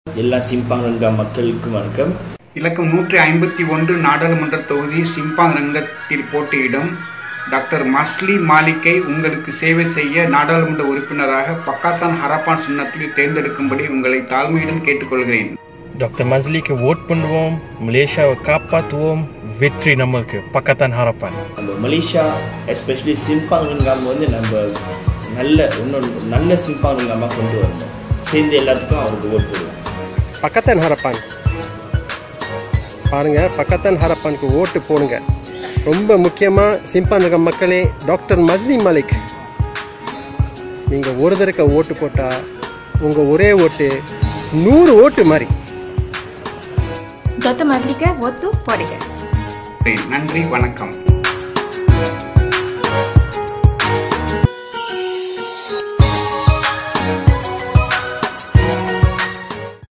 எல்லா சிம்பாங் ரங்கா மக்களுக்கும் வணக்கம் இலக்கம் நூற்றி ஐம்பத்தி ஒன்று நாடாளுமன்ற தொகுதி சிம்பாங் ரங்கத்தில் போட்டியிடும் டாக்டர் மஸ்லி மாலிக்கை உங்களுக்கு சேவை செய்ய நாடாளுமன்ற உறுப்பினராக பக்காத்தான் ஹரப்பான் சின்னத்தில் தேர்ந்தெடுக்கும்படி உங்களை தாழ்மையுடன் கேட்டுக்கொள்கிறேன் டாக்டர் மஸ்லிக்கு ஓட் பண்ணுவோம் மலேசியாவை காப்பாற்றுவோம் வெற்றி நம்மளுக்கு பக்கத்தான் ஹரப்பான் நம்ம மலேசியா எஸ்பெஷலி சிம்பாங் ரங்காம் வந்து நம்ம நல்ல இன்னொரு நல்ல சிம்பாங் ரங்காமா கொண்டு வரணும் சேர்ந்து எல்லாத்துக்கும் அவருக்கு ஓட் போடுவோம் பக்கத்தன் ஹரப்பான் பாருங்க பக்கத்தன் ஹரப்பானுக்கு ஓட்டு போடுங்க ரொம்ப முக்கியமாக சிம்பான் இருக்க மக்களே டாக்டர் மஸ்லி மாலிக் நீங்கள் ஒரு தடக்க ஓட்டு போட்டால் உங்கள் ஒரே ஓட்டு நூறு ஓட்டு மாதிரி டாக்டர் மஸ்லிக்க ஒத்து போடுங்க நன்றி வணக்கம்